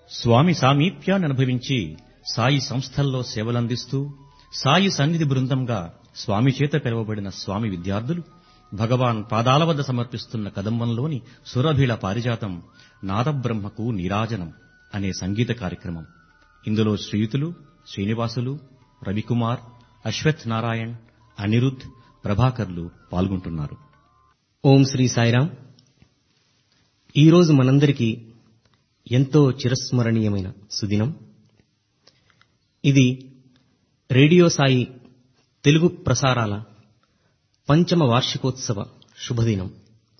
స్వామి సామీప్యాన్ని అనుభవించి సాయి సంస్థల్లో సేవలందిస్తూ సాయి సన్నిధి బృందంగా స్వామి చేత పిలువబడిన స్వామి విద్యార్థులు భగవాన్ పాదాల వద్ద సమర్పిస్తున్న కదంబంలోని సురభిళ పారిజాతం నాదబ్రహ్మకు నీరాజనం అనే సంగీత కార్యక్రమం ఇందులో శ్రీయుతులు శ్రీనివాసులు రవికుమార్ అశ్వత్ నారాయణ్ అనిరుద్ ప్రభాకర్లు పాల్గొంటున్నారు ఓం శ్రీ సాయిరాం ఈరోజు మనందరికీ ఎంతో చిరస్మరణీయమైన సుదినం ఇది రేడియో సాయి తెలుగు ప్రసారాల పంచమ వార్షికోత్సవ శుభదినం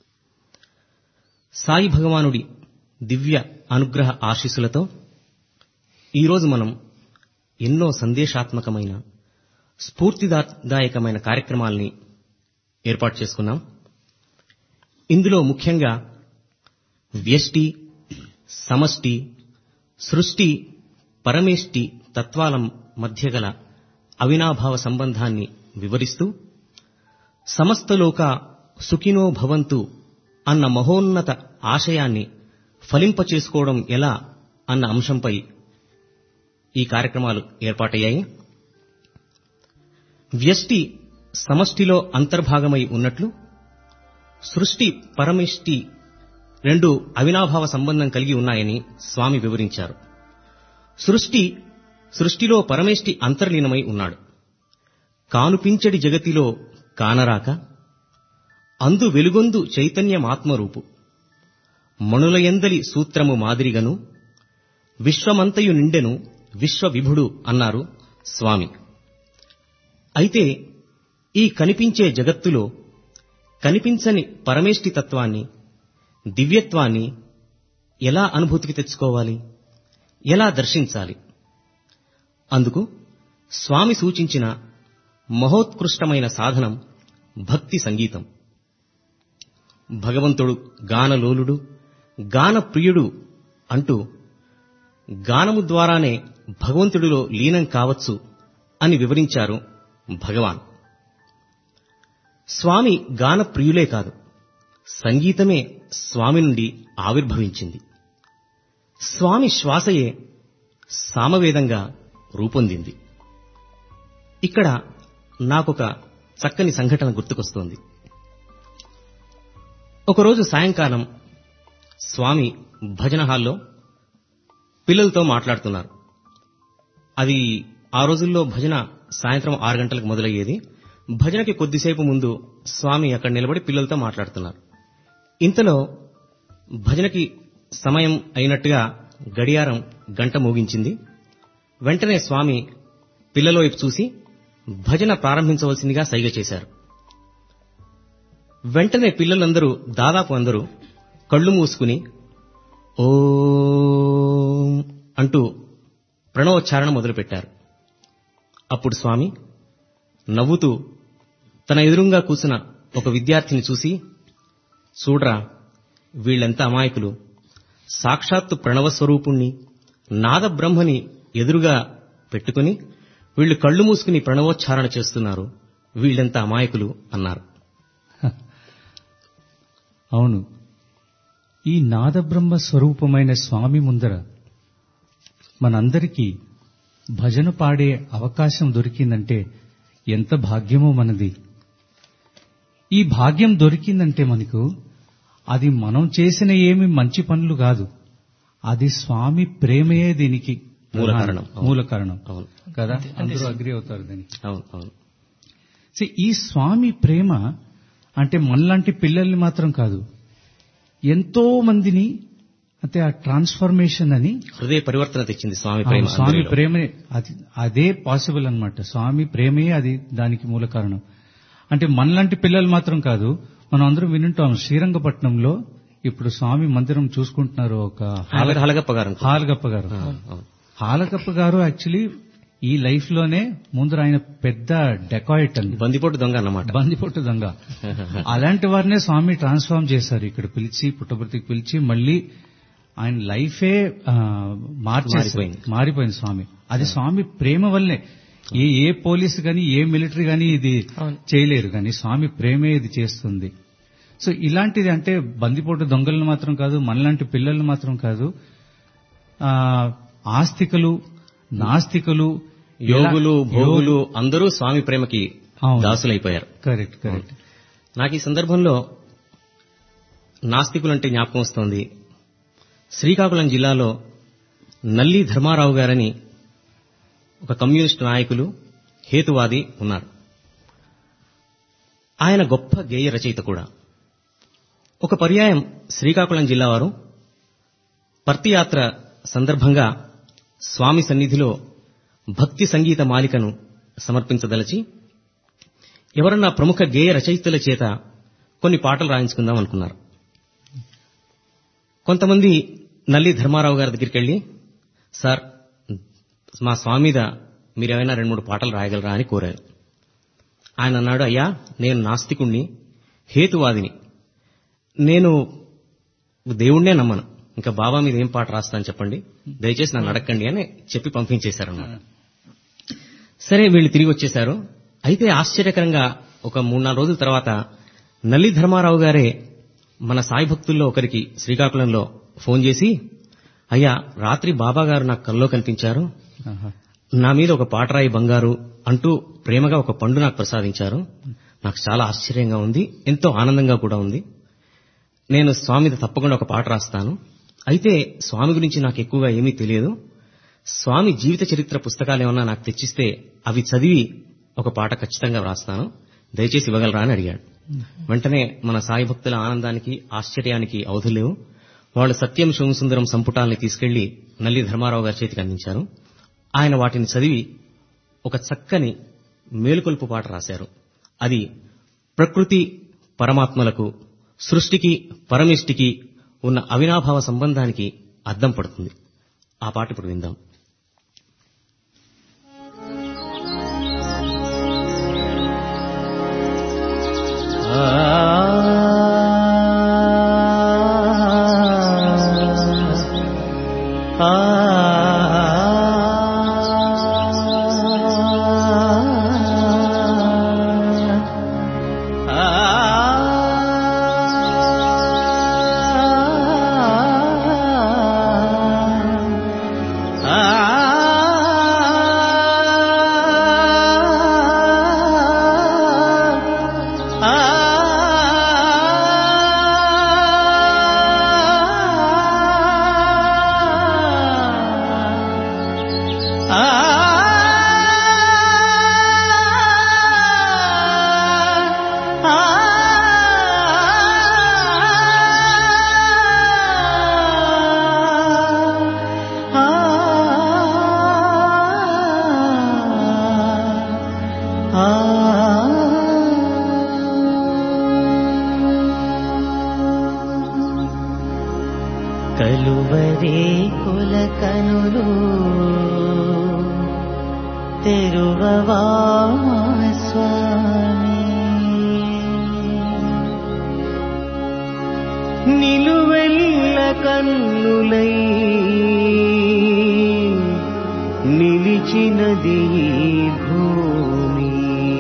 సాయి భగవానుడి దివ్య అనుగ్రహ ఆశీస్సులతో ఈరోజు మనం ఎన్నో సందేశాత్మకమైన స్ఫూర్తిదాయకమైన కార్యక్రమాల్ని ఏర్పాటు చేసుకున్నాం ఇందులో ముఖ్యంగా వ్యష్టి సమష్టి సృష్టి పరమేష్టి తత్వాల మధ్య గల అవినాభావ సంబంధాన్ని వివరిస్తూ సమస్తలోక సుఖినో భవంతు అన్న మహోన్నత ఆశయాన్ని ఫలింపచేసుకోవడం ఎలా అన్న అంశంపై ఈ కార్యక్రమాలు ఏర్పాటయ్యాయి వ్యష్టి సమష్టిలో అంతర్భాగమై ఉన్నట్లు సృష్టి పరమిష్టి రెండు అవినాభావ సంబంధం కలిగి ఉన్నాయని స్వామి వివరించారు సృష్టి సృష్టిలో పరమేష్టి అంతర్లీనమై ఉన్నాడు కానుపించడి జగతిలో కానరాక అందు వెలుగొందు చైతన్యమాత్మరూపు మణులయందలి సూత్రము మాదిరిగను విశ్వమంతయు నిండెను విశ్వవిభుడు అన్నారు స్వామి అయితే ఈ కనిపించే జగత్తులో కనిపించని పరమేష్టి తత్వాన్ని దివ్యత్వాన్ని ఎలా అనుభూతికి తెచ్చుకోవాలి ఎలా దర్శించాలి అందుకు స్వామి సూచించిన మహోత్కృష్టమైన సాధనం భక్తి సంగీతం భగవంతుడు గానలోలుడు గానప్రియుడు అంటూ గానము ద్వారానే భగవంతుడిలో లీనం కావచ్చు అని వివరించారు భగవాన్ స్వామి గానప్రియులే కాదు సంగీతమే స్వామి నుండి ఆవిర్భవించింది స్వామి శ్వాసయే సామవేదంగా రూపొందింది ఇక్కడ నాకొక చక్కని సంఘటన గుర్తుకొస్తోంది ఒకరోజు సాయంకాలం స్వామి భజన హాల్లో పిల్లలతో మాట్లాడుతున్నారు అది ఆ రోజుల్లో భజన సాయంత్రం ఆరు గంటలకు మొదలయ్యేది భజనకి కొద్దిసేపు ముందు స్వామి అక్కడ నిలబడి పిల్లలతో మాట్లాడుతున్నారు ఇంతలో భజనకి సమయం అయినట్టుగా గడియారం గంట మోగించింది వెంటనే స్వామి పిల్లల వైపు చూసి భజన ప్రారంభించవలసిందిగా సైగ చేశారు వెంటనే పిల్లలందరూ దాదాపు అందరూ కళ్ళు మూసుకుని ఓం అంటూ ప్రణవోచ్చారణ మొదలుపెట్టారు అప్పుడు స్వామి నవ్వుతూ తన ఎదురుంగా కూసిన ఒక విద్యార్థిని చూసి చూడ్రా వీళ్ళెంత అమాయకులు సాక్షాత్తు ప్రణవస్వరూపుణ్ణి నాదబ్రహ్మని ఎదురుగా పెట్టుకుని వీళ్ళు కళ్ళు మూసుకుని ప్రణవోచ్చారణ చేస్తున్నారు వీళ్ళెంత అమాయకులు అన్నారు అవును ఈ నాదబ్రహ్మ స్వరూపమైన స్వామి ముందర మనందరికీ భజన పాడే అవకాశం దొరికిందంటే ఎంత భాగ్యమో మనది ఈ భాగ్యం దొరికిందంటే మనకు అది మనం చేసిన ఏమి మంచి పనులు కాదు అది స్వామి ప్రేమయే దీనికి మూల కారణం. మూల కారణం అవును కదా అందరూ అగ్రి అవుతారు దానికి అవును అవును See, ఈ స్వామి ప్రేమ అంటే మనలాంటి పిల్లల్ని మాత్రం కాదు ఎంతో మందిని అంటే ఆ ట్రాన్స్ఫర్మేషన్ అని హృదయ పరివర్తన తెచ్చింది స్వామి ఆ ప్రేమ స్వామి అందరిలో. ప్రేమే అది అదే పాసిబుల్ అన్నమాట స్వామి ప్రేమే అది దానికి మూల కారణం అంటే మనలాంటి పిల్లలు మాత్రం కాదు మనం అందరం వినుంటాం శ్రీరంగపట్నంలో ఇప్పుడు స్వామి మందిరం చూసుకుంటున్నారు ఒక హలగ- హలగప్ప గారు అనుకో. హాలగప్ప గారు ఆ, అవును. హాలగప్ప గారు యాక్చువల్లీ ఈ లైఫ్ లోనే ముందర ఆయన పెద్ద డెకాయిట్ అండి బందిపోటు దొంగ అన్నమాట బందిపొట్టు దొంగ అలాంటి వారినే స్వామి ట్రాన్స్ఫార్మ్ చేశారు ఇక్కడ పిలిచి పుట్టపర్తికి పిలిచి మళ్ళీ ఆయన లైఫే ఆ, మార్చేశారు మారిపోయింది. మారిపోయింది స్వామి అది స్వామి ప్రేమ వల్లే ఏ ఏ పోలీస్ గాని ఏ మిలిటరీ గాని ఇది చేయలేరు కానీ స్వామి ప్రేమే ఇది చేస్తుంది సో ఇలాంటిది అంటే బందిపోటు దొంగలను మాత్రం కాదు మనలాంటి పిల్లల్ని మాత్రం కాదు ఆ, ఆస్తికులు నాస్తికులు యోగులు భోగులు అందరూ స్వామి ప్రేమకి అవును. దాసులైపోయారు కరెక్ట్ కరెక్ట్ నాకు ఈ సందర్భంలో నాస్తికులంటే జ్ఞాపకం వస్తోంది శ్రీకాకుళం జిల్లాలో నల్లి ధర్మారావు గారని ఒక కమ్యూనిస్టు నాయకులు హేతువాది ఉన్నారు ఆయన గొప్ప గేయ రచయిత కూడా ఒక పర్యాయం శ్రీకాకుళం జిల్లా వారు పర్తియాత్ర సందర్భంగా స్వామి సన్నిధిలో భక్తి సంగీత మాలికను సమర్పించదలచి ఎవరన్నా ప్రముఖ గేయ రచయితల చేత కొన్ని పాటలు రాయించుకుందాం అనుకున్నారు కొంతమంది నల్లి ధర్మారావు గారి దగ్గరికి వెళ్ళి సార్ మా స్వామి మీద మీరేమైనా రెండు మూడు పాటలు రాయగలరా అని కోరారు ఆయన అన్నాడు అయ్యా నేను నాస్తికుణ్ణి హేతువాదిని నేను దేవుణ్ణే నమ్మను ఇంకా బాబా మీద ఏం పాట రాస్తాను చెప్పండి దయచేసి నన్ను అడగండి అని చెప్పి పంపించేశారన్నమాట సరే వీళ్ళు తిరిగి వచ్చేశారు అయితే ఆశ్చర్యకరంగా ఒక మూడు నాలుగు రోజుల తర్వాత నల్లి ధర్మారావు గారే మన సాయి భక్తుల్లో ఒకరికి శ్రీకాకుళంలో ఫోన్ చేసి అయ్యా రాత్రి బాబా గారు నాకు కల్లో కనిపించారు ఆహా. నా మీద ఒక పాటరాయి బంగారు అంటూ ప్రేమగా ఒక పండు నాకు ప్రసాదించారు నాకు చాలా ఆశ్చర్యంగా ఉంది ఎంతో ఆనందంగా కూడా ఉంది నేను స్వామి మీద తప్పకుండా ఒక పాట రాస్తాను అయితే స్వామి గురించి నాకు ఎక్కువగా ఏమీ తెలియదు స్వామి జీవిత చరిత్ర పుస్తకాలు ఏమన్నా నాకు తెచ్చిస్తే అవి చదివి ఒక పాట ఖచ్చితంగా వ్రాస్తాను దయచేసి ఇవ్వగలరా అని అడిగాడు వెంటనే మన సాయి భక్తుల ఆనందానికి ఆశ్చర్యానికి అవధులేవు వాళ్ళు సత్యం శివసుందరం సంపుటాల్ని తీసుకెళ్లి నల్లి ధర్మారావు గారి చేతికి అందించారు ఆయన వాటిని చదివి ఒక చక్కని మేలుకొల్పు పాట రాశారు అది ప్రకృతి పరమాత్మలకు సృష్టికి పరమిష్టికి ఉన్న అవినాభావ సంబంధానికి అద్దం పడుతుంది ఆ పాట ఇప్పుడు విందాం కలువరే కుల కనులు తెరువవా స్వామి నిలువెల్ల కన్నులై నిలిచినది ఈ భూమి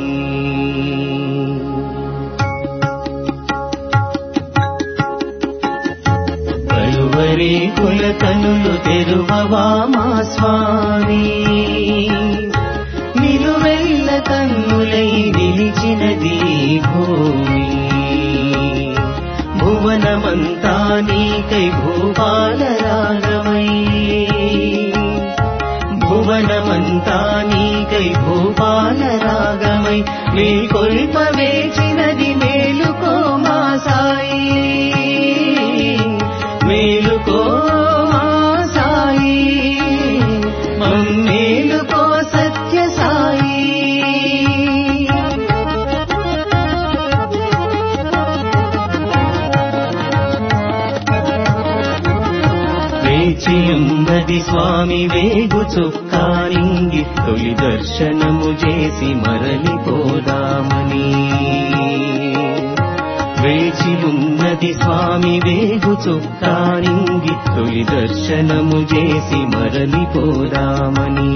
కలువరి కుల కనులు తెరువవా మా స్వామి నిలువెల్ల కన్నులై నిలిచినది ఈ భూమి భువనమంతా నీకై భూపాల రాగమై భువనమంతా నీకై భూపాల రాగమై నీ కొల్ప వేచినది మేలుకో మా సాయి మేలుకో మా సాయి మమ్మేలుకో సత్య సాయి వేచియున్నది స్వామి వేగు చుక్కారింగి తొలి దర్శనము చేసి మరలిపోదామని వేచి ఉన్నది స్వామి వేగు చుక్కారింగి తొలి దర్శనము చేసి మరలిపోదామని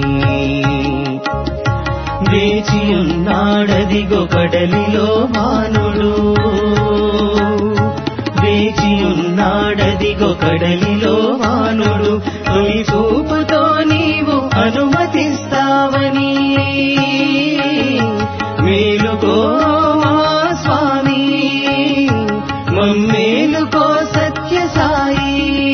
వేచి ఉన్నాడదిగో కడలిలో మానుడు వేచి వేచియున్నాడదిగో కడలిలో వానుడు తొలి చూపుతో నీవు అనుమతిస్తావని మేలుకో మా స్వామి మమ్మేలుకో సత్య సాయి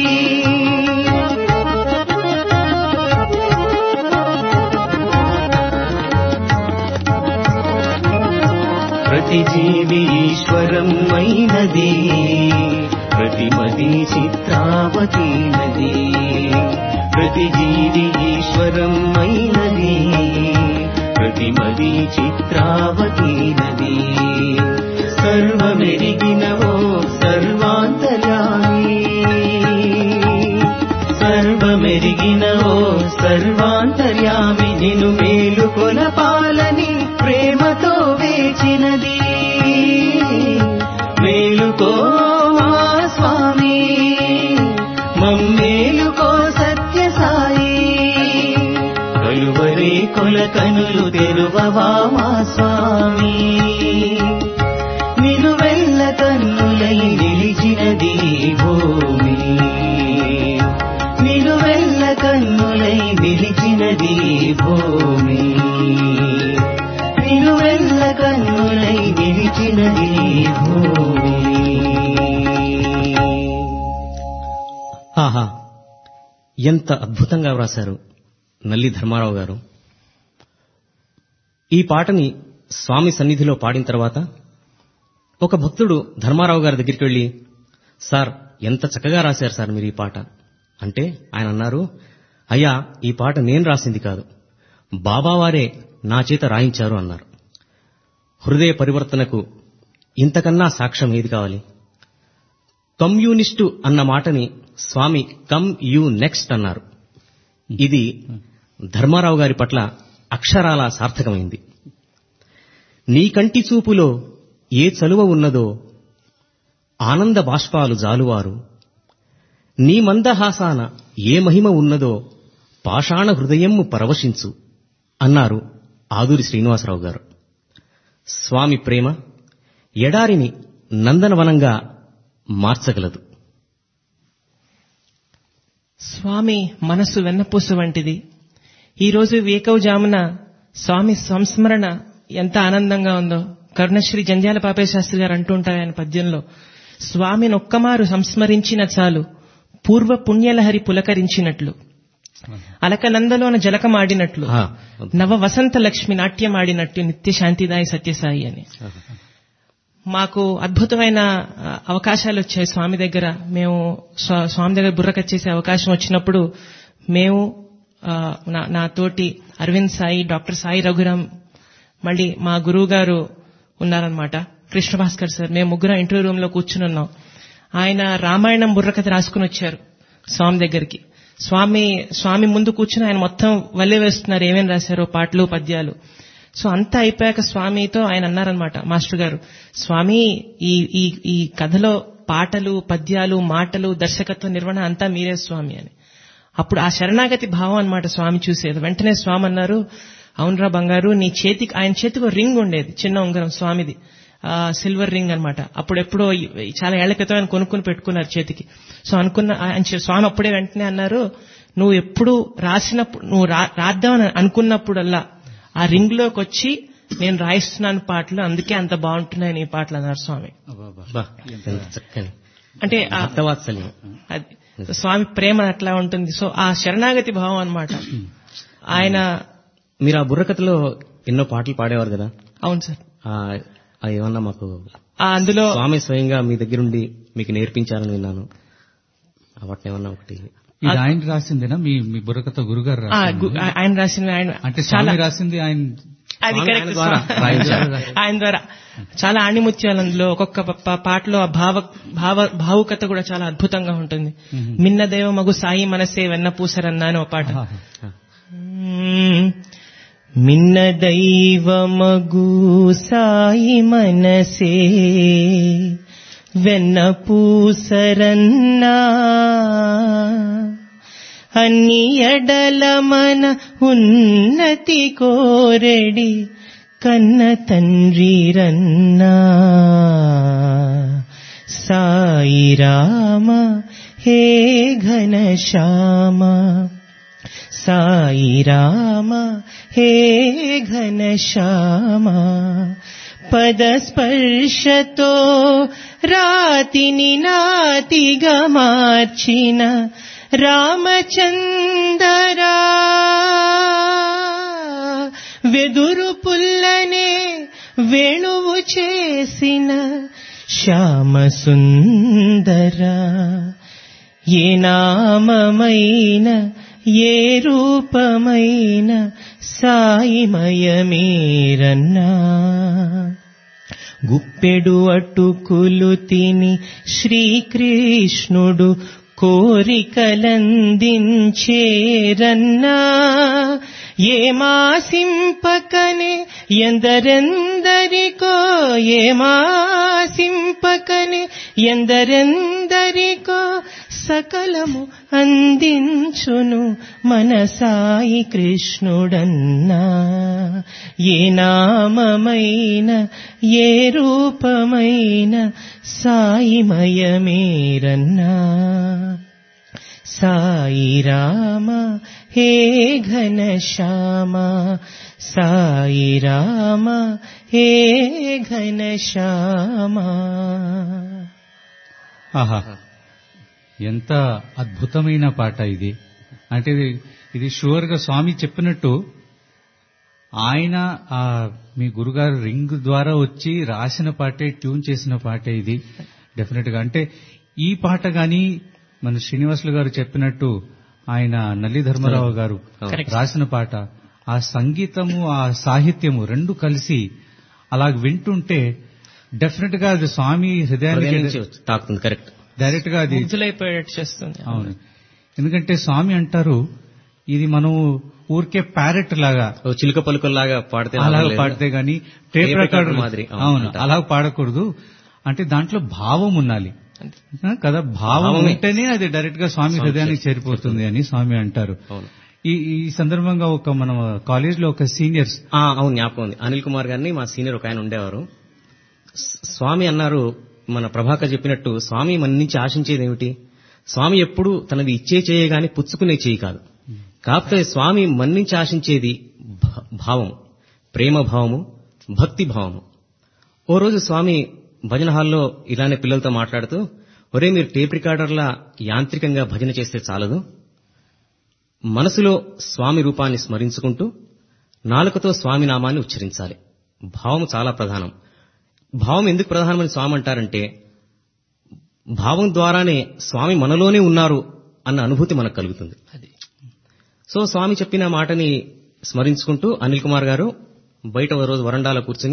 ప్రతి జీవి ఈశ్వరం అయినది ప్రతిమది చిత్రావతి నది ప్రతి జీవి ఈశ్వరం అయినది ప్రతిమది చిత్రావతి నది సర్వమెరిగినవో సర్వాంతర్యామి సర్వమెరిగినవో సర్వాంతర్యామి నిన్ను మేలు కొలపాలని ప్రేమతో వేచినది మేలుకో మా స్వామి మమ్మేలుకో సత్య సాయి కలువరే కొల కనులు తెరువవా మా స్వామి నిలువెల్ల కన్నులై నిలిచినది భూమి నిలువెల్ల కన్నులై నిలిచినది భూమి నిలువెల్ల కన్నులై నిలిచినది భూమి ఆహా ఎంత అద్భుతంగా వ్రాశారు నల్లి ధర్మారావు గారు ఈ పాటని స్వామి సన్నిధిలో పాడిన తర్వాత ఒక భక్తుడు ధర్మారావు గారి దగ్గరికి వెళ్ళి సార్ ఎంత చక్కగా రాశారు సార్ మీరు ఈ పాట అంటే ఆయన అన్నారు అయ్యా ఈ పాట నేను రాసింది కాదు బాబావారే నా చేత రాయించారు అన్నారు హృదయ పరివర్తనకు ఇంతకన్నా సాక్ష్యం ఏది కావాలి కమ్యూనిస్టు అన్న మాటని స్వామి కమ్ యూ నెక్స్ట్ అన్నారు ఇది ధర్మారావు గారి పట్ల అక్షరాల సార్థకమైంది నీ కంటి చూపులో ఏ చలువ ఉన్నదో ఆనంద బాష్పాలు జాలువారు నీ మందహాసాన ఏ మహిమ ఉన్నదో పాషాణ హృదయము పరవశించు అన్నారు ఆదూరి శ్రీనివాసరావు గారు స్వామి ప్రేమ ఎడారిని నందనవనంగా మార్చగలదు స్వామి మనస్సు వెన్నపూస వంటిది ఈరోజు వేకవజామున స్వామి సంస్మరణ ఎంత ఆనందంగా ఉందో కరుణశ్రీ జంధ్యాల పాపయ్య శాస్త్రి గారు అంటుంటారు ఆయన పద్యంలో స్వామిని ఒక్కమారు సంస్మరించిన చాలు పూర్వ పుణ్యలహరి పులకరించినట్లు అలకనందలోన జలకమాడినట్లు ఆ, నవ వసంత లక్ష్మి నాట్యమాడినట్టు నిత్య శాంతిదాయి సత్యసాయి అని మాకు అద్భుతమైన ఆ, అవకాశాలు వచ్చాయి స్వామి దగ్గర మేము స్వా- స్వామి దగ్గర బుర్రకచ్చేసే అవకాశం వచ్చినప్పుడు మేము ఆ, నా- నా తోటి అరవింద్ సాయి డాక్టర్ సాయి రఘురామ్ మళ్ళీ మా గురువు గారు ఉన్నారనమాట కృష్ణ భాస్కర్ సార్ మేము ముగ్గురం ఇంటర్వ్యూ రూమ్ లో కూర్చుని ఉన్నాం ఆయన రామాయణం బుర్రకథ రాసుకుని వచ్చారు స్వామి దగ్గరికి స్వామి స్వామి ముందు కూర్చుని ఆయన మొత్తం వల్లే వేస్తున్నారు ఏమేం రాశారో పాటలు పద్యాలు సో అంతా అయిపోయాక స్వామితో ఆయన అన్నారనమాట మాస్టర్ గారు స్వామి ఈ ఈ ఈ కథలో పాటలు పద్యాలు మాటలు దర్శకత్వ నిర్వహణ అంతా మీరే స్వామి అని అప్పుడు ఆ శరణాగతి భావం అన్నమాట స్వామి చూసేది వెంటనే స్వామి అన్నారు అవునరా బంగారు నీ చేతికి ఆయన చేతికి ఒక రింగ్ ఉండేది చిన్న ఉంగరం స్వామిది ఆ, సిల్వర్ రింగ్ అన్నమాట అప్పుడు ఎప్పుడో ఈ- చాలా ఏళ్ల క్రితం ఆయన కొనుక్కుని పెట్టుకున్నారు చేతికి సో అనుకున్న ఆయన చే- స్వామి అప్పుడే వెంటనే అన్నారు నువ్వు ఎప్పుడు రాసినప్పుడు నువ్వు రా- రాద్దామని అనుకున్నప్పుడల్లా ఆ రింగ్ లోకి వచ్చి నేను రాయిస్తున్నాను పాటలు అందుకే అంత బాగుంటున్నాయి నీ పాటలు అన్నారు స్వామి బా, ఎంత చక్కని అంటే ఆ- భక్తవాత్సల్యం అది సో స్వామి ప్రేమ అట్లా ఉంటుంది సో ఆ శరణాగతి భావం అన్నమాట ఆయన మీరు ఆ బుర్రకథలో ఎన్నో పాటలు పాడేవారు కదా అవును సార్ ఆ ఆ ఏమన్నా మాకు ఆ అందులో స్వామి స్వయంగా మీ దగ్గరుండి మీకు నేర్పించారని విన్నాను ఆ వాటిని ఏమన్నా ఒకటి ఇది ఆయన రాసిందేనా మీ మీ బుర్రకథ గురుగారు ఆ, రాసింది గు- ఆయన రాసిన ఆయన అంటే చాలా స్వామి రాసింది ఆయన అది స్వామి కరెక్ట్ ఆయన ద్వారా స్వామి. రాయించారు. ఆయన ద్వారా చాలా ఆణిముత్యాలు అందులో ఒక్కొక్క ప- ప- పాటలో ఆ భావ భావ భావుకత కూడా చాలా అద్భుతంగా ఉంటుంది మిన్న దేవ మగు సాయి మనసే వెన్నపూసరన్నా అని ఒక పాట మిన్న దైవమగు సాయి మనసే వెన్నపూసరన్నా అన్ని ఎడల మన ఉన్నతి కోరెడి కన్న తండ్రి రన్నా సాయి రామ హే ఘన శ్యామ సాయి రామ హే ఘన శ్యామ పదస్పర్శతో రాతిని నాతిగా మార్చిన రామచందరా వెదురు పుల్లనే వేణువు చేసిన శ్యామ సుందరా ఏ నామమైన ఏ రూపమైన సాయిమయమేరన్నా గుప్పెడు అటుకులు తిని శ్రీకృష్ణుడు కోరికలందించేరన్నా ఏమాసింపకనే ఎందరెందరికో ఏమాసింపకనే ఎందరెందరికో సకలము అందించును మన సాయి కృష్ణుడన్నా ఏ నామమైన ఏ రూపమైన సాయిమయమేరన్నా సాయి రామ హే ఘన శ్యామ సాయి రామ హే ఘన శ్యామ ఆహా ఎంత అద్భుతమైన పాట ఇది అంటే ఇది ఇది షూర్ గా స్వామి చెప్పినట్టు ఆయన ఆ మీ గురుగారు రింగ్ ద్వారా వచ్చి రాసిన పాటే ట్యూన్ చేసిన పాటే ఇది డెఫినెట్ గా అంటే ఈ పాట గాని మన శ్రీనివాసులు గారు చెప్పినట్టు ఆయన నల్లి ధర్మరావు గారు Correct. రాసిన పాట ఆ సంగీతము ఆ సాహిత్యము రెండు కలిసి అలా వింటుంటే డెఫినెట్ గా అది స్వామి హృదయం నుంచి హృదయానికి వచ్చి తాకుతుంది కరెక్ట్ డైరెక్ట్ గా అది ముగ్ధులైపోయేటట్టు చేస్తుంది అవును ఎందుకంటే స్వామి అంటారు ఇది మనం ఊరికే ప్యారెట్ లాగా ఓ చిలుక పలుకల్లాగా పాడితే అలాగ లాభం లేదు. పాడితే గాని టేప్ టేప్ రికార్డర్ రికార్డర్ మాదిరి, అవును, అవును అంటారు. అలా పాడకూడదు అంటే దాంట్లో భావం ఉండాలి ఆ, కదా భావం భావమే. ఉంటేనే అది డైరెక్ట్ గా స్వామి స్వామి హృదయానికి చేరుతుంది. చేరిపోతుంది అని స్వామి అంటారు అవును ఈ ఈ సందర్భంగా ఒక మన కాలేజ్ లో ఒక సీనియర్స్ ఆ, అవును జ్ఞాపకం ఉంది అనిల్ కుమార్ గారిని మా సీనియర్ ఒక ఆయన ఉండేవారు స్- స్వామి అన్నారు మన ప్రభాకర్ చెప్పినట్టు స్వామి మన నుంచి ఆశించేది ఏమిటి స్వామి ఎప్పుడు తనది ఇచ్చే చేయ గాని పుచ్చుకునే చేయి కాదు కాకపోతే స్వామి మన నుంచి ఆశించేది భ- భావము ప్రేమ భావము భక్తి భావము ఓ రోజు స్వామి భజన హాల్లో ఇలానే పిల్లలతో మాట్లాడుతూ ఒరే మీరు టేప్ రికార్డర్లా యాంత్రికంగా భజన చేస్తే చాలదు మనసులో స్వామి రూపాన్ని స్మరించుకుంటూ నాలుకతో స్వామి నామాన్ని ఉచ్చరించాలి భావం చాలా ప్రధానం భావం ఎందుకు ప్రధానమని స్వామి అంటారంటే భావం ద్వారానే స్వామి మనలోనే ఉన్నారు అన్న అనుభూతి మనకు కలుగుతుంది అది సో స్వామి చెప్పిన మాటని స్మరించుకుంటూ అనిల్ కుమార్ గారు బయట ఓ రోజు వరండాలో కూర్చుని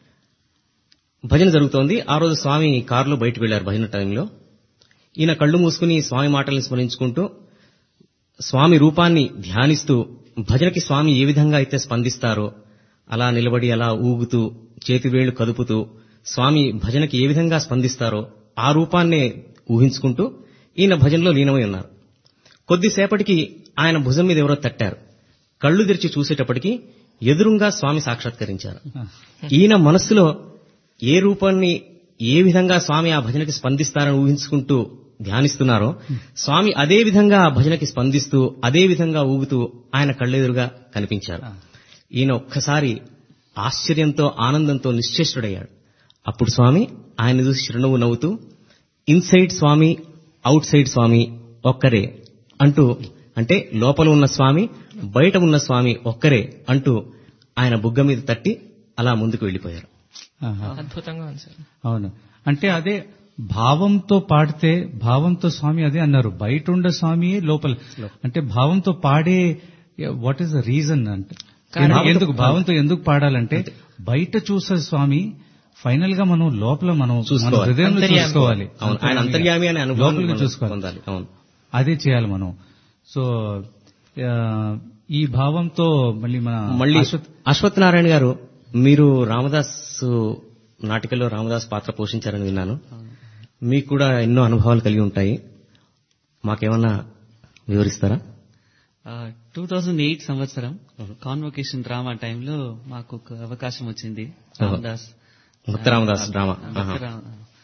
భజన జరుగుతోంది ఆ రోజు స్వామి కారులో బయటకు వెళ్లారు భజన టైంలో ఈయన కళ్ళు మూసుకుని స్వామి మాటల్ని స్మరించుకుంటూ స్వామి రూపాన్ని ధ్యానిస్తూ భజనకి స్వామి ఏ విధంగా అయితే స్పందిస్తారో అలా నిలబడి అలా ఊగుతూ చేతివేళ్లు కదుపుతూ స్వామి భజనకి ఏ విధంగా స్పందిస్తారో ఆ రూపాన్నే ఊహించుకుంటూ ఈయన భజనలో లీనమై ఉన్నారు కొద్దిసేపటికి ఆయన భుజం మీద ఎవరో తట్టారు కళ్ళు తెరిచి చూసేటప్పటికి ఎదురుంగా స్వామి సాక్షాత్కరించారు ఈయన మనస్సులో ఏ రూపాన్ని ఏ విధంగా స్వామి ఆ భజనకి స్పందిస్తారని ఊహించుకుంటూ ధ్యానిస్తున్నారో స్వామి అదే విధంగా ఆ భజనకి స్పందిస్తూ అదే విధంగా ఊగుతూ ఆయన కళ్ళెదురుగా కనిపించారు ఈయన ఒక్కసారి ఆశ్చర్యంతో ఆనందంతో నిశ్చేష్టుడయ్యాడు అప్పుడు స్వామి ఆయన చూసి చిరునవ్వు నవ్వుతూ inside Swami outside Swami ఒక్కరే అంటూ అంటే లోపల ఉన్న స్వామి బయట ఉన్న స్వామి ఒక్కరే అంటూ ఆయన బుగ్గ మీద తట్టి అలా ముందుకు వెళ్లిపోయారు ఆహా. అద్భుతంగా ఉంది సార్ అవును అంటే అదే భావంతో పాడితే భావంతో స్వామి అదే అన్నారు బయట ఉండే స్వామియే లోపల అంటే భావంతో పాడే వాట్ ఈస్ ద రీజన్ అంటే కారణం- ఎందుకు భావంతో ఎందుకు పాడాలంటే బయట చూసే స్వామి ఫైనల్ గా మనం లోపల మనం మన చూసుకోవాలి. హృదయంలో అంతర్యామి. చూసుకోవాలి అవును ఆయన అంతర్యామి అనే అనుభవం లోపలికి చూసుకోవాలి పొందాలి అవును అదే చేయాలి మనం సో ఆ, ఈ భావంతో మళ్ళీ మన మళ్ళీ అశ్వత్- అశ్వత్ నారాయణ గారు మీరు రామదాస్ నాటికలో రామదాస్ పాత్ర పోషించారని విన్నాను మీకు కూడా ఎన్నో అనుభవాలు కలిగి ఉంటాయి మాకేమన్నా వివరిస్తారా టూ థౌజండ్ ఎయిట్ సంవత్సరం కాన్వొకేషన్ డ్రామా టైంలో మాకు ఒక అవకాశం వచ్చింది రామదాస్ భక్త రామదాస్ డ్రామా ఆహా. భక్త రామ-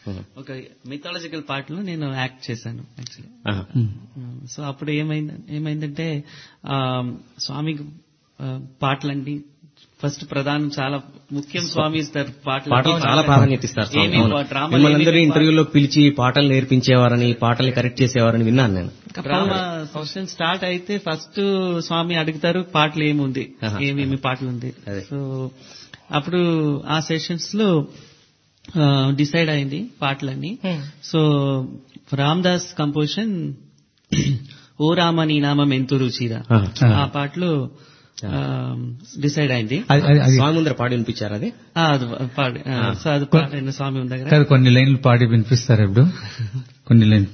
ఒక మిథాలజికల్ పార్ట్ లో నేను యాక్ట్ చేశాను యాక్చువల్లీ ఆహా. సో అప్పుడు ఏమైంది ఏమైందంటే ఆ, స్వామికి ఆ, పాటలన్నీ ఫస్ట్ ప్రధానం చాలా ముఖ్యం స్వామి ఇస్తారు పాటలు చాలా ప్రాధాన్యత ఇస్తారు స్వామి. ఏమేం అవును. పా- డ్రామాలు మిమ్మల్ని అందరూ ఏమేం ఇంటర్వ్యూలో పిలిచి పాటలు నేర్పించేవారని పాటల్ని కరెక్ట్ చేసేవారని విన్నాను నేను డ్రామా ఫంక్షన్ స్టార్ట్ అయితే ఫస్ట్ స్వామి అడుగుతారు పాటలు ఏముంది ఆహా. ఏమేమి పాటలు ఉంది అదే. సో అప్పుడు ఆ సెషన్స్ లో డిసైడ్ అయింది పాటలన్నీ Hmm. So Ram Das composition ఓ రామ నీ నామం ఎంతో రుచిరా ఆహా. ఆ పాటలు డిసైడ్ అయింది అది- అది- అది స్వామి ముందర పాడి వినిపించారు అది ఆ, అది పాడి ఆ, సో అది పాడిన స్వామి ఉన్న దగ్గర కాదు కొన్ని లైన్లు పాడి వినిపిస్తారు ఇప్పుడు కొన్ని లైన్లు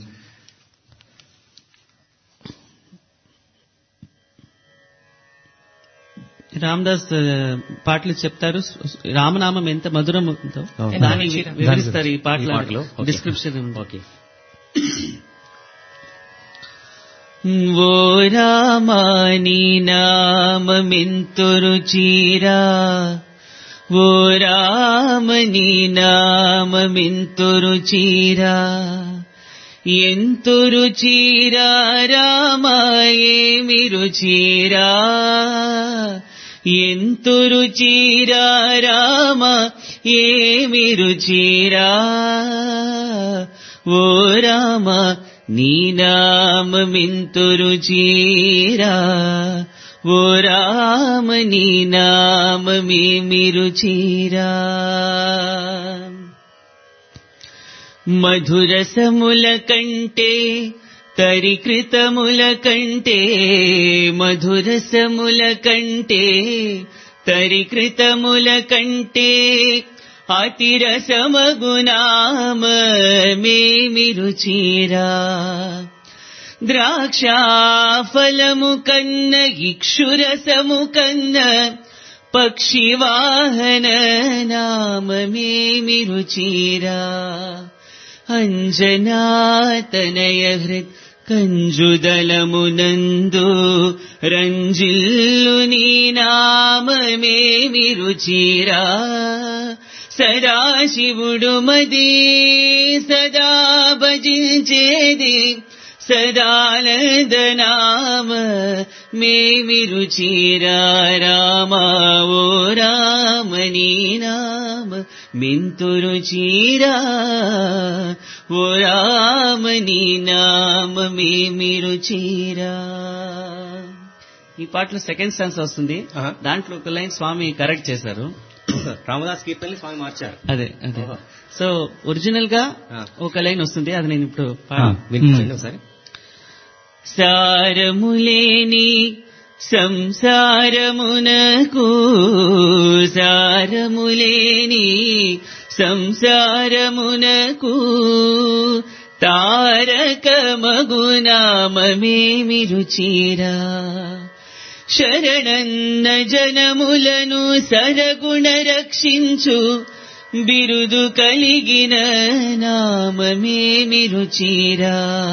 రామదాస్ ఆ, పాటలు చెప్తారు రామనామం ఎంత మధురం ఉందో అవును. దాన్ని వి- వివరిస్తారు ఈ ఈ పాటలో? పాటలో ఓకే. డిస్క్రిప్షన్ ఉంది ఓకే ఓ రామాని నామెంతు రుచిరా ఓ రామని నామెంతు రుచిరా ఎంతు రుచిరా రామ ఏమి రుచిరా ఎంతు రుచిరా రామ ఏమి రుచిరా ఓ రామ నీ నామమింతు రుచిరా ఓ రామ నీ నామమేమి రుచిరా మధురసముల కంటే తరికృతముల కంటే మధురసముల కంటే తరికృతముల కంటే అతిరసమగునామేమి రుచిరా ద్రాక్షాఫలము కన్న ఇక్షురసము కన్న పక్షివాహన నామమేమి రుచిరా అంజనాతనయ హృత్ కంజుదలమునందు రంజిల్లు నీ నామమేమి రుచిరా సదాశివుడు మది సదా భజించేది సదానందనామ మేమి రుచిరా రామ ఓ రామని నామ మెంతు రుచిరా ఓ రామని నామ మేమి రుచిరా ఈ పాటలో సెకండ్ సెన్స్ వస్తుంది ఆహా. దాంట్లో ఒక లైన్ స్వామి కరెక్ట్ చేశారు రామదాస్ కీర్తనని స్వామి మార్చారు అదే అదే సో ఒరిజినల్ గా ఆ. ఒక లైన్ వస్తుంది అది నేను ఇప్పుడు ఆ, పాడాను. వినిపించండి ఒకసారి సారములేని సంసారమునకు సారములేని సంసారమునకు తారక మగునామేమి రుచిరా శరణన్న జనములను సరగుణ రక్షించు బిరుదు కలిగిన నామమేమి రుచిరా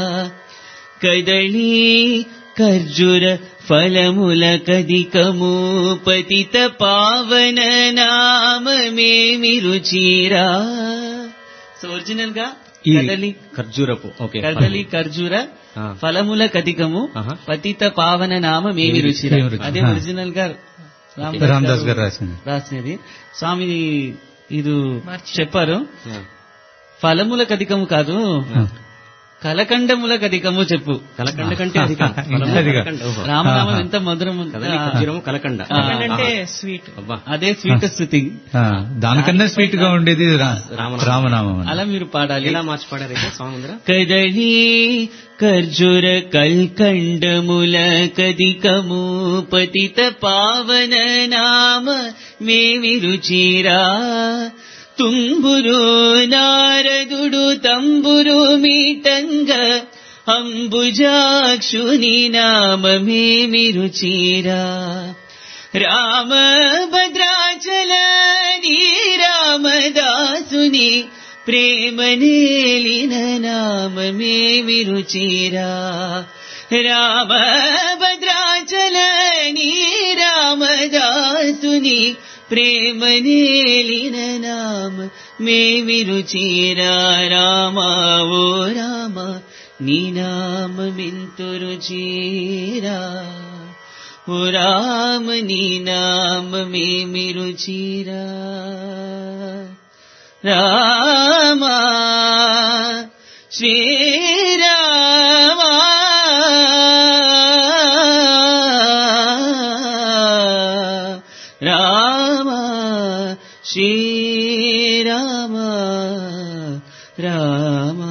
కదళీ ఖర్జుర ఫలముల కదికము పతిత పావన నామమేమి రుచిరా సో ఒరిజినల్ గా ఈ కదలి ఖర్జూరపు ఓకే కదలి ఖర్జూర ఆ. ఫలముల కదికము ఆహా. పతిత పావన నామమేమి రుచిరా ఏమి రుచి. అదే ఆ. ఒరిజినల్ గా రామదాస్ గారు రాసింది రాసినది స్వామి ఇది మార్చి. చెప్పారు ఆ. ఫలముల కదికము కాదు కలకండముల కదికము చెప్పు కలకండ కంటే అధికం ఫలము అధికం. కలకండ. ఓహో. రామనామం ఎంత మధురం ఉందో. కదలి ఖర్జూరము కలకండ ఆ. అంటే స్వీట్ అబ్బా అదే స్వీటెస్ట్ థింగ్ ఆ, దానికన్నా స్వీట్ గా ఉండేది రా- రామనామం. రామనామం అని. అలా మీరు పాడాలి ఎలా మార్చి పాడారైతే స్వామి ముందర కదళీ ఖర్జుర కల్కండముల కదికము పతిత పావన నామ మేమి రుచిరా తుంబురు నారదుడు తంబురు మీటంగ అంబుజాక్షుని నామమేమి రుచిరా రామ భద్రాచల నీ రామదాసుని ప్రేమ నేలిన నామమేమి రుచిరా రామ భద్రాచల నీ రామదాసుని ప్రేమ నేలిన నామ మేమి రుచిరా రామ ఓ రామ నీ నామమెంతు రుచిరా ఓ రామ నీ నామమేమి రుచిరా రామా శ్రీరామా రామా శ్రీరామా రామా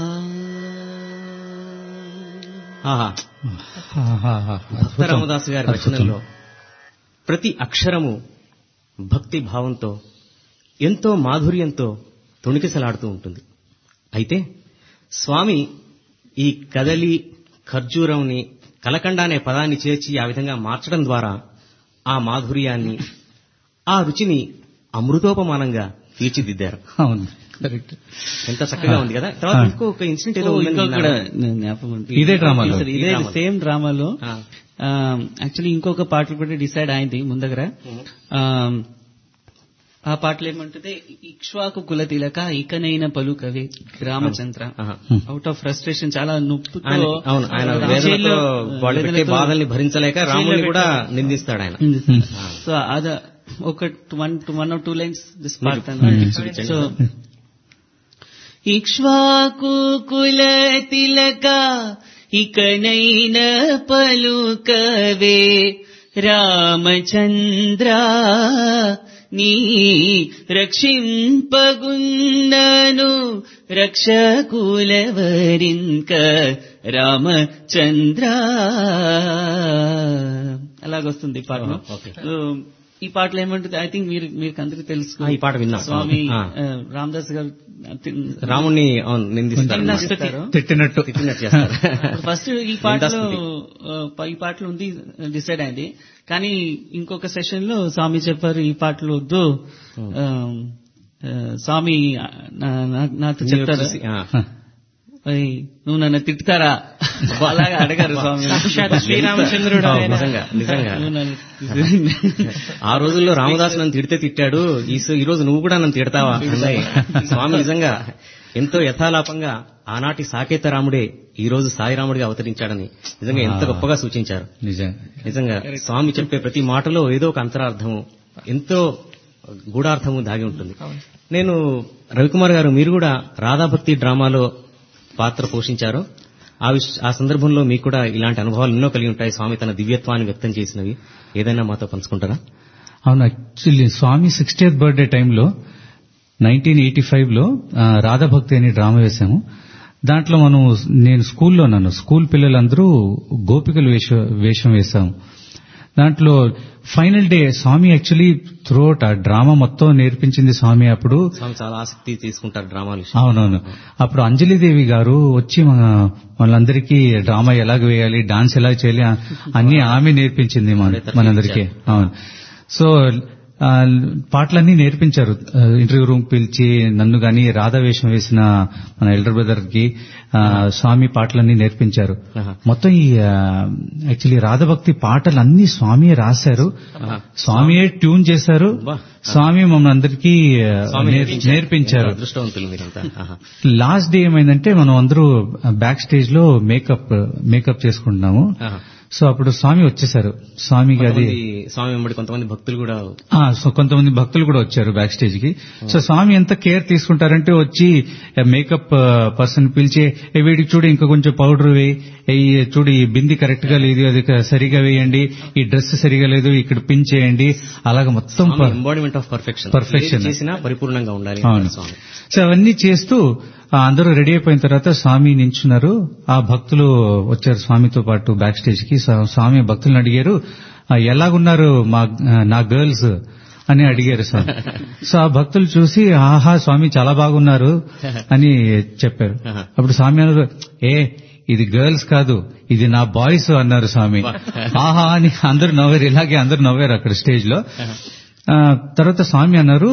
ఆహా ఆహాహా. భక్త రామదాసు గారి రచనల్లో ప్రతి అక్షరము భక్తి భావంతో ఎంతో మాధుర్యంతో తొణికిసలాడుతూ ఉంటుంది అయితే స్వామి ఈ కదలి ఖర్జూరంని కలకండ అనే పదాన్ని చేర్చి ఆ విధంగా మార్చడం ద్వారా ఆ మాధుర్యాన్ని ఆ రుచిని అమృతోపమానంగా తీర్చిదిద్దారు అవును కరెక్ట్ ఎంత చక్కగా ఉంది కదా తర్వాత ఇంకొక ఇన్సిడెంట్ ఏదో ఉందని ఇంకొకటి విన్నాను. జ్ఞాపకం ఉంది. ఇదే డ్రామాలో? ఇదే ఈ డ్రామాలో. సేమ్ డ్రామాలో ఆ. యాక్చువల్లీ ఇంకొక పాటలు కూడా డిసైడ్ అయింది ముందగర ఆ, ఆ పాటలు ఏమంటుంది ఇక్ష్వాకు కుల తిలక ఇకనైన పలుకవే రామచంద్ర ఆహా. అవుట్ ఆఫ్ ఫ్రస్ట్రేషన్ చాలా నొప్పుతో ఆయన అవును ఆయన రామ వేదనతో జైల్లో, వాళ్ళు పెట్టే వేదనతో బాధల్ని భరించలేక రాముని జైల్లో కూడా పెట్టారు. నిందిస్తాడు ఆయన సో అద ఒక one one or two lines this Hmm. పాడతాను సో ఇక్ష్వాకు కుల తిలక ఇకనైన పలుకవే రామచంద్ర నీ రక్షింపగున్నను రక్షకులవరింక రామచంద్ర అలాగొస్తుంది ఈ పాటలో ఓకే. So, ఈ పాటలో ఏమంటుంది ఐ థింక్ మీరు మీకు అందరికీ తెలుసు ఆ, ఈ పాట విన్నాం. స్వామి ఆ. ఆ, రామదాస్ గారు రాముణ్ణి అవును నిందిస్తారు నిందిస్తారు. తిట్టినట్టు తిట్టినట్టు చేస్తారు ఫస్ట్ ఈ పాటలో నిందాస్తుతి. ఆ, ఈ పాటలో ఉంది డిసైడ్ అయింది కానీ ఇంకొక సెషన్ లో స్వామి చెప్పారు ఈ పాటలు వద్దు ఆ, ఆ, స్వామి నా- నా- నాతో చెప్తారు చూసి, ఆ. "ఓయ్, నువ్వు నన్ను తిట్టుతారా అలాగా అడగారు స్వామి సాక్షాత్ శ్రీరామచంద్రుడు అవును, ఆయన. నిజంగా నిజంగా నువ్వు నన్ను ఆ రోజుల్లో రామదాస్ నన్ను తిడితే తిట్టాడు ఈ సో- ఈ రోజు నువ్వు కూడా నన్ను తిడతావా అన్నయ్య స్వామి నిజంగా ఎంతో యథాలాపంగా ఆనాటి సాకేత రాముడే ఈ రోజు సాయిరాముడిగా అవతరించాడని నిజంగా ఎంత గొప్పగా సూచించారు నిజంగా నిజంగా స్వామి చెప్పే ప్రతి మాటలో ఏదో ఒక అంతరార్థము ఎంతో గూఢార్థము దాగి ఉంటుంది నేను రవికుమార్ గారు మీరు కూడా రాధాభక్తి డ్రామాలో పాత్ర పోషించారు ఆ విష ఆ సందర్భంలో మీకు కూడా ఇలాంటి అనుభవాలు ఎన్నో కలిగి ఉంటాయి స్వామి తన దివ్యత్వాన్ని వ్యక్తం చేసినవి ఏదైనా మాతో పంచుకుంటారా అవును యాక్చువల్లీ స్వామి సిక్స్టీయత్ బర్త్డే టైంలో నైన్టీన్ ఎయిటీ ఫైవ్ లో ఆ, రాధాభక్తి అనే డ్రామా వేశాము దాంట్లో మనం నేను స్కూల్లో నన్ను స్కూల్ పిల్లలందరూ గోపికలు వేష వేషం వేశాము దాంట్లో final day Swami actually throughout ఆ డ్రామా మొత్తం నేర్పించింది స్వామి అప్పుడు స్వామి చాలా ఆసక్తి తీసుకుంటారు డ్రామాలు అవునవును అప్పుడు అంజలిదేవి గారు వచ్చి మన వాళ్ళందరికీ డ్రామా ఎలాగ వేయాలి డాన్స్ ఎలా చేయాలి ఆ- అన్ని ఆమె నేర్పించింది మన మనందరికీ అవును సో ఆ, పాటలన్నీ నేర్పించారు ఆ, ఇంటర్వ్యూ రూమ్ పిలిచి నన్ను గాని రాధా వేషం వేసిన మన ఎల్డర్ బ్రదర్ కి ఆ, స్వామి పాటలన్నీ నేర్పించారు ఆహా. మొత్తం ఈ యాక్చువల్లీ రాధభక్తి పాటలన్నీ స్వామియే రాశారు స్వామియే ట్యూన్ చేశారు బా. స్వామి మమ్మల్ని అందరికీ ఆ, స్వామి నేర్- ఎంత నేర్పించారు అదృష్టవంతులు మీరంతా ఆహా. లాస్ట్ డే ఏమైందంటే మనం అందరూ బ్యాక్ స్టేజ్ లో మేకప్ మేకప్ చేసుకుంటున్నాము ఆహా. సో అప్పుడు స్వామి వచ్చేసారు స్వామికి అది కొంతమంది స్వామి వెంబడి కొంతమంది భక్తులు కూడా ఆ, సో కొంతమంది భక్తులు కూడా వచ్చారు బ్యాక్ స్టేజ్ కి సో స్వామి ఎంత కేర్ తీసుకుంటారంటే వచ్చి మేకప్ పర్సన్ పిలిచి "ఏ, వీడికి చూడు ఇంకా కొంచెం పౌడర్ వేయి ఏ, ఈ చూడు ఈ బింది కరెక్ట్ గా లేదు అది క- సరిగా వేయండి ఈ డ్రెస్ సరిగా లేదు ఇక్కడ పిన్ చేయండి అలాగ మొత్తం ప- ఎంబాడిమెంట్ ఆఫ్ పర్ఫెక్షన్ Perfection. చేసినా పరిపూర్ణంగా ఉండాలి అవును అంటారు స్వామి సో అవన్నీ చేస్తూ ఆ, అందరూ రెడీ అయిపోయిన తర్వాత స్వామి నించున్నారు ఆ భక్తులు వచ్చారు స్వామితో పాటు బ్యాక్ స్టేజ్ కి సో స్వామి భక్తులను అడిగారు "ఆ, ఎలాగున్నారు మా ఆ, నా గర్ల్స్ అని అడిగారు స్వామి సో ఆ భక్తులు చూసి ఆహా స్వామి చాలా బాగున్నారు అని చెప్పారు అప్పుడు స్వామి అన్నారు ఏ ఇది గర్ల్స్ కాదు ఇది నా బాయ్స్ అన్నారు స్వామి ఆహా అని అందరు నవ్వారు ఇలాగే అందరు నవ్వారు అక్కడ స్టేజ్ లో ఆ, తర్వాత స్వామి అన్నారు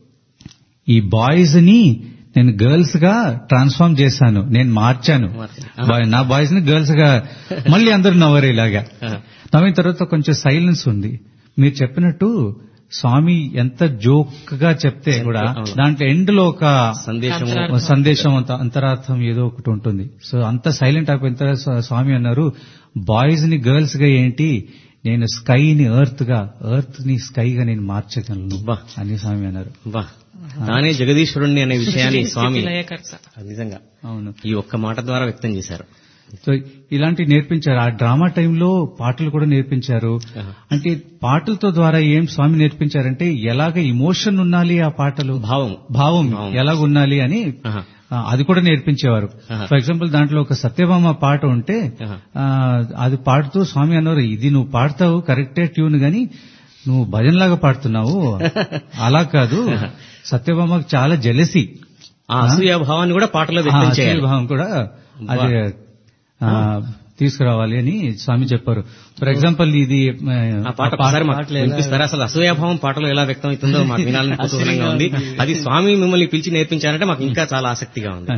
ఈ బాయ్స్ ని నేను గర్ల్స్ గా ట్రాన్స్ఫార్మ్ చేశాను నేను మార్చాను బాయ్- నా బాయ్స్ ని గర్ల్స్ గా మళ్ళీ అందరూ నవ్వరు ఇలాగా నవ్విన తర్వాత కొంచెం సైలెన్స్ ఉంది మీరు చెప్పినట్టు స్వామి ఎంత జోక్ గా చెప్తే కూడా అవును. దాంట్లో ఎండ్ లో ఒక సందేశము ఒక సందేశం అంత అంతరార్థం ఏదో ఒకటి ఉంటుంది సో అంత సైలెంట్ అయిపోయిన తర్వాత స్వా- స్వామి అన్నారు బాయ్స్ ని గర్ల్స్ గా ఏంటి నేను స్కై ని ఎర్త్ గా ఎర్త్ ని స్కై గా నేను మార్చగలను అబ్బా. అని స్వామి అన్నారు బా తానే జగదీశ్వరుణ్ణి అనే విషయాన్ని స్వామి లయకర్త నిజంగా అవును ఈ ఒక్క మాట ద్వారా వ్యక్తం చేశారు సో ఇలాంటి నేర్పించారు ఆ డ్రామా టైంలో పాటలు కూడా నేర్పించారు ఆహా. అంటే పాటలతో ద్వారా ఏం స్వామి నేర్పించారంటే ఎలాగ ఇమోషన్ ఉండాలి ఆ పాటలు భావం భావం భావం. ఎలాగ ఉండాలి అని ఆహా. ఆ, అది కూడా నేర్పించేవారు ఆహా. ఫర్ ఎగ్జాంపుల్ దాంట్లో ఒక సత్యభామ పాట ఉంటే ఆహా. ఆ, అది పాడుతూ స్వామి అన్నారు ఇది నువ్వు పాడతావు కరెక్టే ట్యూన్ గాని నువ్వు భజనలాగా పాడుతున్నావు అలా కాదు సత్యభామకు చాలా జెలసి ఆ అసూయ భావాన్ని కూడా పాటలో వ్యక్తం చేయాలి భావం కూడా అది ఆ, తీసుకురావాలి అని స్వామి చెప్పారు ఫర్ ఎగ్జాంపుల్ ఇది ఆ, ఆ పాట ఒకసారి మాకు వినిపిస్తారా అసలు అసూయాభావం పాటలో ఎలా వ్యక్తం అవుతుందో మాకు వినాలని కుతూహలంగా ఉంది అది స్వామి మిమ్మల్ని పిలిచి నేర్పించారంటే మాకు ఇంకా చాలా ఆసక్తిగా ఉంది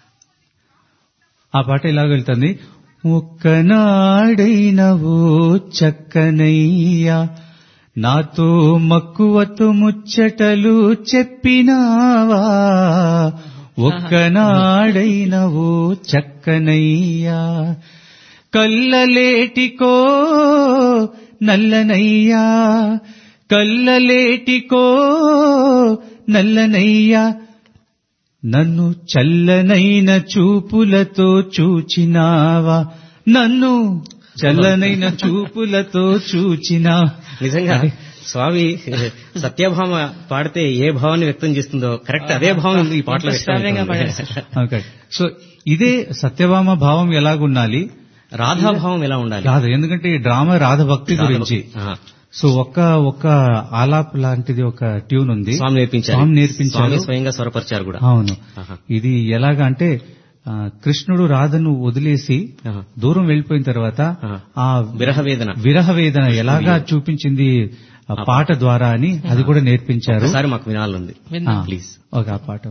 ఆ పాట ఇలాగ వెళ్తుంది ఒక్కనాడైనవో చక్కనయ్యా నాతో మక్కువతో ముచ్చటలు చెప్పినావా ఒక్కనాడైనవో చక్కనయ్యా కల్లలేటికో నల్లనయ్యా కల్లలేటికో నల్లనయ్యా నన్ను చల్లనైన చూపులతో చూచినావా నన్ను చల్లనైన చూపులతో చూచినా నిజంగా స్వామి సత్యభామ పాడితే ఏ భావాన్ని వ్యక్తం చేస్తుందో కరెక్ట్ అదే భావం ఈ పాటలో వ్యక్తం శ్రావ్యంగా అవుతుంది. పాడారు సార్. ఓకే సో ఇదే సత్యభామ భావం ఎలాగుండాలి రాధాభావం ఎలా ఉండాలి రాధ ఎందుకంటే ఈ డ్రామా రాధ భక్తి గురించి ఆహా. సో ఒక్క ఒక్క ఆలాప్ లాంటిది ఒక ట్యూన్ ఉంది స్వామి నేర్పించారు స్వామి నేర్పించారు స్వామి స్వయంగా స్వరపరిచారు కూడా అవును ఆహా. ఇది ఎలాగా అంటే ఆ, కృష్ణుడు రాధను వదిలేసి ఆహా. దూరం వెళ్ళిపోయిన తర్వాత ఆహా. ఆ విరహ వేదన విరహ వేదన ఎలాగా చూపించింది ఆ పాట ద్వారా అని అది కూడా నేర్పించారు ఒకసారి మాకు వినాలంది విందాం. ఆ, ప్లీజ్ ఓకే ఆ పాట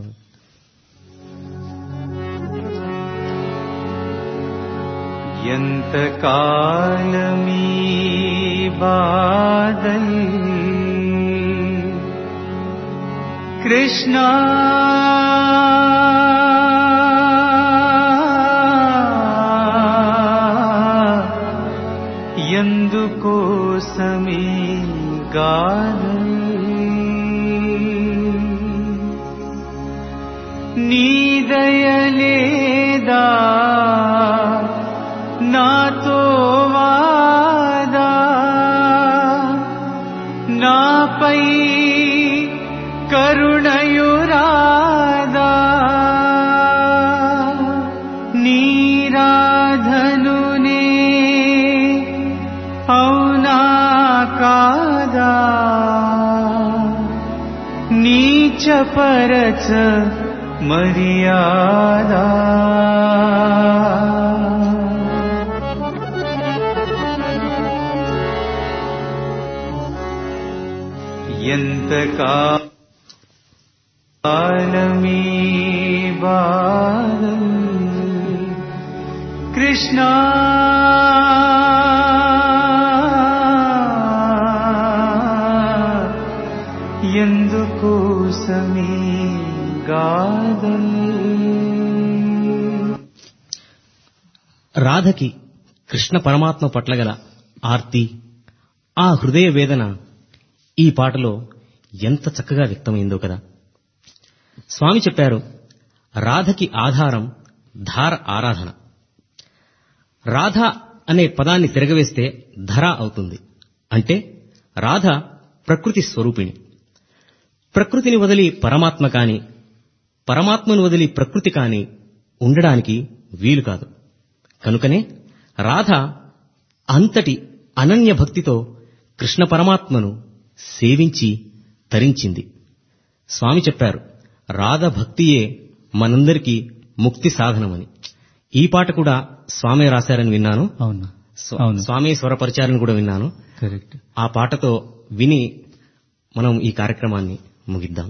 ఎంతకాలమీ బాధల్ కృష్ణ ఎందుకోసమే గాథల్ నీదయలేదా నాతో వాదా నాపై కరుణయురాదా నీరాధనునే అవునా కాదా నీచపరచ మర్యాదా ఎంతకా కాలమీ బాధల్ కృష్ణ ఎందుకోసమీ గాదల్ రాధకి కృష్ణ పరమాత్మ పట్ల గల ఆర్తి ఆ హృదయ వేదన ఈ పాటలో ఎంత చక్కగా వ్యక్తమైందో కదా స్వామి చెప్పారు రాధకి ఆధారం ధార ఆరాధన రాధ అనే పదాన్ని తిరగవేస్తే ధర అవుతుంది అంటే రాధ ప్రకృతి స్వరూపిణి ప్రకృతిని వదిలి పరమాత్మ కాని పరమాత్మను వదిలి ప్రకృతి కాని ఉండడానికి వీలు కాదు కనుకనే రాధ అంతటి అనన్య భక్తితో కృష్ణ పరమాత్మను సేవించి తరించింది స్వామి చెప్పారు రాధ భక్తియే మనందరికీ ముక్తి సాధనమని ఈ పాట కూడా స్వామి రాశారని విన్నాను అవును స్వ- అవును స్వామి స్వరపరిచారని కూడా విన్నాను కరెక్ట్ ఆ పాటతో విని మనం ఈ కార్యక్రమాన్ని ముగిద్దాం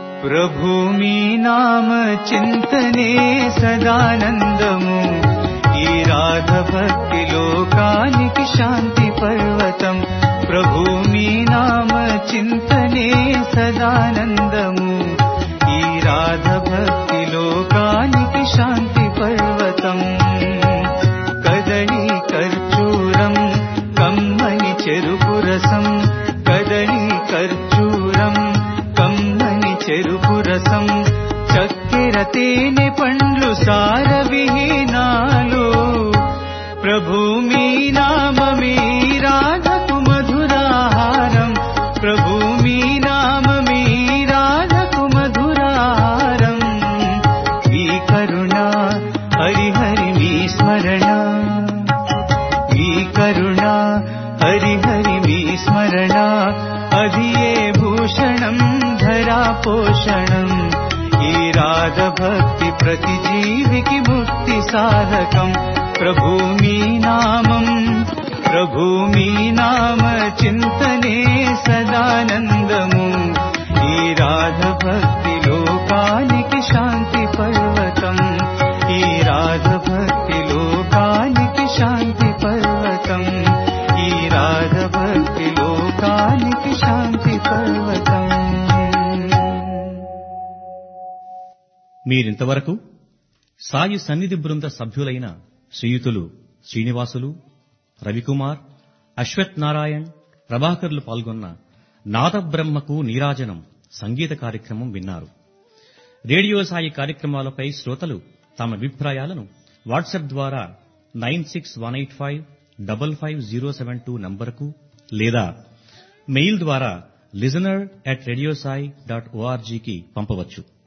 ప్రభు మీ నామ చింతనే సదానందము ఈ రాధ భక్తి లోకానికి శాంతి పర్వతం ప్రభు మీ నామ చింతనే సదానందము ఈ రాధ భక్తి లోకానికి శాంతి పర్వతం కదళి ఖర్చూరం కమ్మని చెరుకు రసం కదళి ఖర్చూరం కమ్మని చెరుకు రసం చక్కెర తేనె పండ్లు సార విహీనాలు ప్రభు మీ నామమే రాధకు మధురాహారం ప్రభు మీ నామమే రాధకు మధురాహారం మీ కరుణ హరి హరి మీ స్మరణ మీ కరుణ హరి హరి మీ స్మరణ అధియే భూషణం ధరా పోషణం ఈ రాధ భక్తి ప్రతి జీవికి ముక్తి సాధకం ప్రభు మీ నామం ప్రభు మీ నామ చింతనే సదానందము ఈ రాధ భక్తి లోకానికి శాంతి పర్వతం ఈ రాధ భక్తి లోకానికి శాంతి పర్వతం ఈ రాధ భక్తి లోకానికి శాంతి పర్వతం మీరింతవరకు సాయి సన్నిధి బృంద సభ్యులైన శ్రీయుతులు శ్రీనివాసులు రవికుమార్ అశ్వత్ నారాయణ్ ప్రభాకర్లు పాల్గొన్న నాదబ్రహ్మకు నీరాజనం సంగీత కార్యక్రమం విన్నారు రేడియో సాయి కార్యక్రమాలపై శ్రోతలు తమ అభిప్రాయాలను వాట్సాప్ ద్వారా nine six one eight five double five zero seven two నంబర్కు లేదా మెయిల్ ద్వారా లిజనర్ అట్ రేడియోసాయి డాట్ ఓఆర్జీకి పంపవచ్చు